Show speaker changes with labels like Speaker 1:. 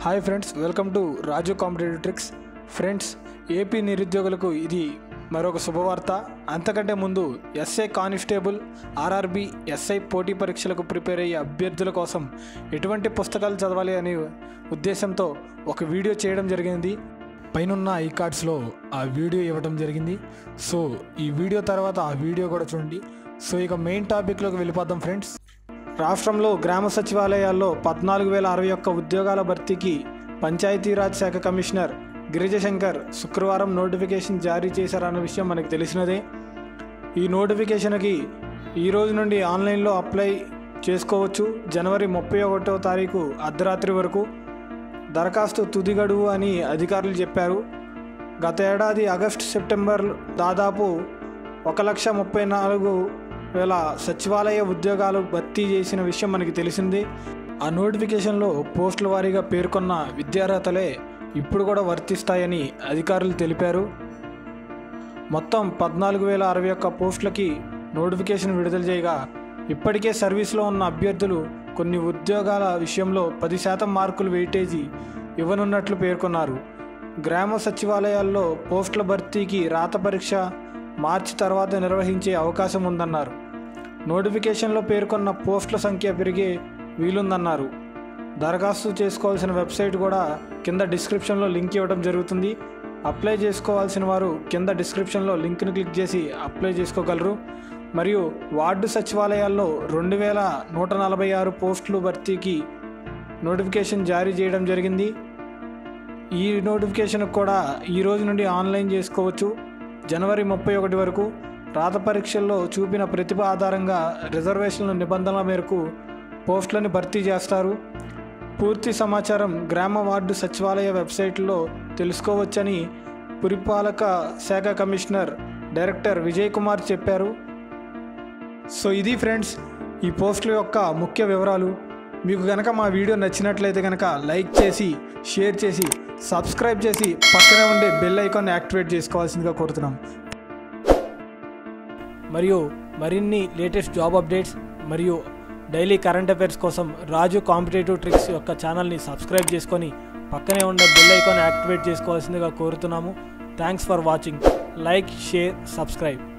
Speaker 1: hi friends welcome to Raju competitive tricks friends AP నిరుద్యోగులకు ఇది మరొక శుభవార్త అంతకంటే ముందు ఎస్ఐ కానిస్టేబుల్ ఆర్ఆర్బి ఎస్ఐ పోటీ పరీక్షలకు ప్రిపేర్ అయ్యే అభ్యర్థుల కోసం ఎటువంటి పుస్తకాలు చదవాలి అనే ఉద్దేశంతో ఒక వీడియో చేయడం జరిగింది పైనున్న ఈ కార్డ్స్లో ఆ వీడియో ఇవ్వడం జరిగింది సో ఈ వీడియో తర్వాత ఆ వీడియో కూడా చూడండి సో ఇక మెయిన్ టాపిక్లోకి వెళ్ళిపోదాం ఫ్రెండ్స్ రాష్ట్రంలో గ్రామ సచివాలయాల్లో పద్నాలుగు వేల అరవై ఒక్క ఉద్యోగాల భర్తీకి పంచాయతీరాజ్ శాఖ కమిషనర్ గిరిజశంకర్ శుక్రవారం నోటిఫికేషన్ జారీ చేశారన్న విషయం మనకు తెలిసినదే ఈ నోటిఫికేషన్కి ఈ రోజు నుండి ఆన్లైన్లో అప్లై చేసుకోవచ్చు జనవరి ముప్పై ఒకటో తారీఖు అర్ధరాత్రి వరకు దరఖాస్తు తుది గడువు అని అధికారులు చెప్పారు గత ఏడాది ఆగస్టు సెప్టెంబర్ దాదాపు ఒక లక్ష ముప్పై నాలుగు వేల సచివాలయ ఉద్యోగాలు భర్తీ చేసిన విషయం మనకి తెలిసింది ఆ నోటిఫికేషన్లో పోస్టుల వారీగా పేర్కొన్న విద్యార్హతలే ఇప్పుడు కూడా వర్తిస్తాయని అధికారులు తెలిపారు మొత్తం పద్నాలుగు వేల అరవై ఒక్క పోస్టులకి నోటిఫికేషన్ విడుదల చేయగా ఇప్పటికే సర్వీస్లో ఉన్న అభ్యర్థులు కొన్ని ఉద్యోగాల విషయంలో పది శాతం మార్కులు వెయిటేజీ ఇవ్వనున్నట్లు పేర్కొన్నారు గ్రామ సచివాలయాల్లో పోస్టుల భర్తీకి రాత పరీక్ష మార్చి తర్వాత నిర్వహించే అవకాశం ఉందన్నారు నోటిఫికేషన్లో పేర్కొన్న పోస్టుల సంఖ్య పెరిగే వీలుందన్నారు దరఖాస్తు చేసుకోవాల్సిన వెబ్సైట్ కూడా కింద డిస్క్రిప్షన్లో లింక్ ఇవ్వడం జరుగుతుంది అప్లై చేసుకోవాల్సిన వారు కింద డిస్క్రిప్షన్లో లింక్ను క్లిక్ చేసి అప్లై చేసుకోగలరు మరియు వార్డు సచివాలయాల్లో రెండు వేల నూట నలభై ఆరు పోస్టులు భర్తీకి నోటిఫికేషన్ జారీ చేయడం జరిగింది ఈ నోటిఫికేషన్ కూడా ఈ రోజు నుండి ఆన్లైన్ చేసుకోవచ్చు జనవరి ముప్పై ఒకటి వరకు రాత పరీక్షల్లో చూపిన ప్రతిభ ఆధారంగా రిజర్వేషన్ల నిబంధనల మేరకు పోస్టులను భర్తీ చేస్తారు పూర్తి సమాచారం గ్రామ వార్డు సచివాలయ వెబ్సైట్లో తెలుసుకోవచ్చని పురిపాలక శాఖ కమిషనర్ డైరెక్టర్ విజయ్ కుమార్ చెప్పారు సో ఇది ఫ్రెండ్స్ ఈ పోస్టుల యొక్క ముఖ్య వివరాలు మీకు కనుక మా వీడియో నచ్చినట్లయితే కనుక లైక్ చేసి షేర్ చేసి సబ్స్క్రైబ్ చేసి పక్కనే ఉండే బెల్ ఐకాన్ యాక్టివేట్ చేసుకోవాల్సిందిగా కోరుతున్నాం మరియు మరిన్ని లేటెస్ట్ జాబ్ అప్డేట్స్ మరియు డైలీ కరెంట్ అఫైర్స్ కోసం రాజు కాంపిటేటివ్ ట్రిక్స్ యొక్క ఛానల్ని సబ్స్క్రైబ్ చేసుకొని పక్కనే ఉన్న బెల్ ఐకాన్ యాక్టివేట్ చేసుకోవాల్సిందిగా కోరుతున్నాము thanks for watching like share subscribe